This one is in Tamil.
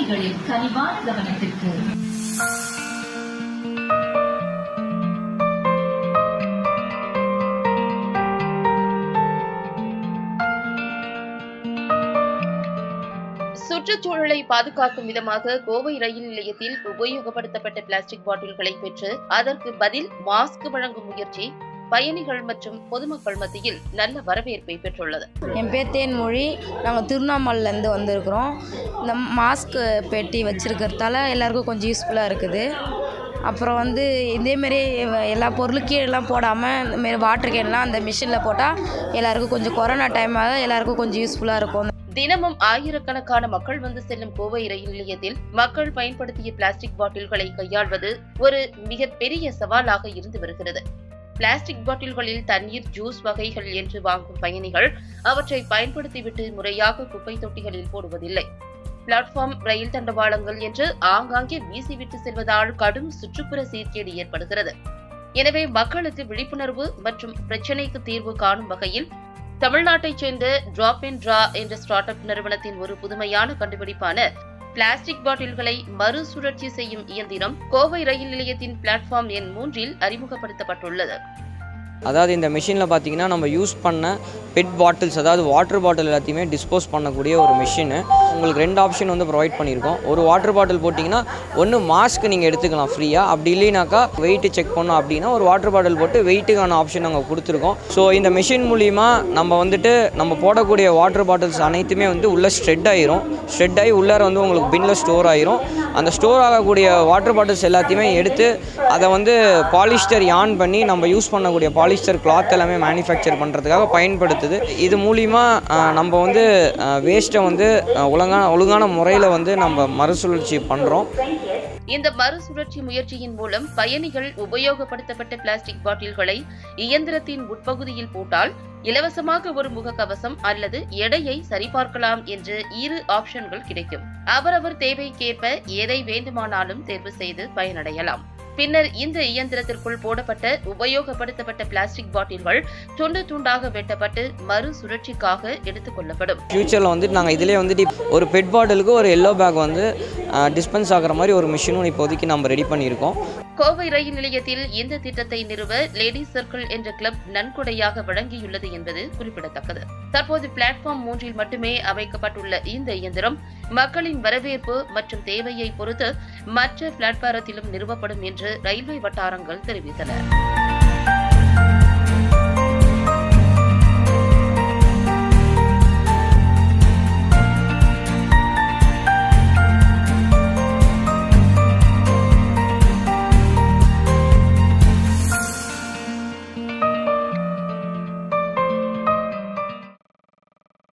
பயணிகளின் கனிவான கவனத்திற்கு சுற்றுச்சூழலை பாதுகாக்கும் விதமாக கோவை ரயில் நிலையத்தில் உபயோகப்படுத்தப்பட்ட பிளாஸ்டிக் பாட்டில்களை பெற்று அதற்கு பதில் மாஸ்க் வழங்கும் முயற்சி பயணிகள் மற்றும் பொதுமக்கள் மத்தியில் நல்ல வரவேற்பை பெற்றுள்ளது என் பேர் தேன்மொழி நாங்கள் திருவண்ணாமலைலேருந்து வந்திருக்கிறோம் இந்த மாஸ்க் பெட்டி வச்சுருக்கிறதால எல்லாருக்கும் கொஞ்சம் யூஸ்ஃபுல்லாக இருக்குது அப்புறம் வந்து இதேமாரி எல்லா பொருளும் கீழெல்லாம் போடாமல் இந்தமாரி வாட்டர் கேன்லாம் அந்த மிஷினில் போட்டால் எல்லாருக்கும் கொஞ்சம் கொரோனா டைமாக எல்லாருக்கும் கொஞ்சம் யூஸ்ஃபுல்லாக இருக்கும் தினமும் ஆயிரக்கணக்கான மக்கள் வந்து செல்லும் கோவை ரயில் நிலையத்தில் மக்கள் பயன்படுத்திய பிளாஸ்டிக் பாட்டில்களை கையாள்வது ஒரு மிகப்பெரிய சவாலாக இருந்து வருகிறது பிளாஸ்டிக் பாட்டில்களில் தண்ணீர் ஜூஸ் வகைகள் என்று வாங்கும் பயணிகள் அவற்றை பயன்படுத்திவிட்டு முறையாக குப்பை தொட்டிகளில் போடுவதில்லை பிளாட்ஃபார்ம் ரயில் தண்டவாளங்கள் என்று ஆங்காங்கே வீசிவிட்டு செல்வதால் கடும் சுற்றுப்புற சீர்கேடு ஏற்படுகிறது எனவே மக்களுக்கு விழிப்புணர்வு மற்றும் பிரச்சினைக்கு தீர்வு காணும் வகையில் தமிழ்நாட்டைச் சேர்ந்த டிராப் அண்ட் டிரா என்ற ஸ்டார்ட் அப் நிறுவனத்தின் ஒரு புதுமையான கண்டுபிடிப்பான பிளாஸ்டிக் பாட்டில்களை மறுசுழற்சி செய்யும் இயந்திரம் கோவை ரயில் நிலையத்தின் பிளாட்ஃபார்ம் எண் மூன்றில் அறிமுகப்படுத்தப்பட்டுள்ளது அதாவது இந்த மிஷினில் பார்த்தீங்கன்னா நம்ம யூஸ் பண்ண பெட் பாட்டில்ஸ் அதாவது வாட்டர் பாட்டில் எல்லாத்தையுமே டிஸ்போஸ் பண்ணக்கூடிய ஒரு மிஷினு உங்களுக்கு ரெண்டு ஆப்ஷன் வந்து ப்ரொவைட் பண்ணியிருக்கோம் ஒரு வாட்டர் பாட்டில் போட்டிங்கன்னா ஒன்று மாஸ்க் நீங்கள் எடுத்துக்கலாம் ஃப்ரீயாக அப்படி இல்லைனாக்கா வெயிட் செக் பண்ணோம் அப்படின்னா ஒரு வாட்டர் பாட்டில் போட்டு வெயிட்டுக்கான ஆப்ஷன் நாங்கள் கொடுத்துருக்கோம் ஸோ இந்த மிஷின் மூலிமா நம்ம வந்துட்டு நம்ம போடக்கூடிய வாட்டர் பாட்டில்ஸ் அனைத்துமே வந்து உள்ளே ஸ்ட்ரெட் ஆயிரும் ஸ்ட்ரெட் ஆகி உள்ளார வந்து உங்களுக்கு பின்னில் ஸ்டோர் ஆயிரும் அந்த ஸ்டோர் ஆகக்கூடிய வாட்டர் பாட்டில்ஸ் எல்லாத்தையுமே எடுத்து அதை வந்து பாலிஸ்டர் யான் பண்ணி நம்ம யூஸ் பண்ணக்கூடிய பாலிஸ்டர் கிளாத் எல்லாமே மேனுஃபேக்சர் பண்ணுறதுக்காக பயன்படுத்துது இது மூலிமா ஆஹ், நம்ம வந்து வேஸ்ட்டை வந்து ஆஹ், ஒழுங்கான ஒழுங்கான முறையில் வந்து நம்ம மறுசுழற்சி பண்ணுறோம் இந்த மறுசுழற்சி முயற்சியின் மூலம் பயணிகள் உபயோகப்படுத்தப்பட்ட பிளாஸ்டிக் பாட்டில்களை இயந்திரத்தின் உட்பகுதியில் போட்டால் இலவசமாக ஒரு முகக்கவசம் அல்லது எடையை சரிபார்க்கலாம் என்று இரு ஆப்ஷன்கள் கிடைக்கும் அவரவர் தேவைக்கேற்ப எதை வேண்டுமானாலும் தேர்வு செய்து பயனடையலாம் பின்னர் இந்த இயந்திரத்திற்குள் போடப்பட்ட உபயோகப்படுத்தப்பட்ட பிளாஸ்டிக் பாட்டில்கள் துண்டு துண்டாக வெட்டப்பட்டு மறுசுழற்சிக்காக எடுத்துக் கொள்ளப்படும் ஃப்யூச்சரில் வந்துட்டு நாங்கள் இதிலே வந்துட்டு இப்ப ஒரு பெட் பாட்டிலுக்கு ஒரு எல்லோ பேக் வந்து டிஸ்பென்ஸ் ஆகிற மாதிரி ஒரு மிஷினும் இப்போதைக்கு நம்ம ரெடி பண்ணியிருக்கோம் கோவை ரயில் நிலையத்தில் இந்த திட்டத்தை நிறுவ லேடிஸ் சர்க்கிள் என்ற கிளப் நன்கொடையாக வழங்கியுள்ளது என்பது குறிப்பிடத்தக்கது தற்போது பிளாட்ஃபார்ம் மூன்றில் மட்டுமே அமைக்கப்பட்டுள்ள இந்த இயந்திரம் மக்களின் வரவேற்பு மற்றும் தேவையை பொறுத்து மற்ற பிளாட்பாரத்திலும் நிறுவப்படும் என்று ரயில்வே வட்டாரங்கள் தெரிவித்தன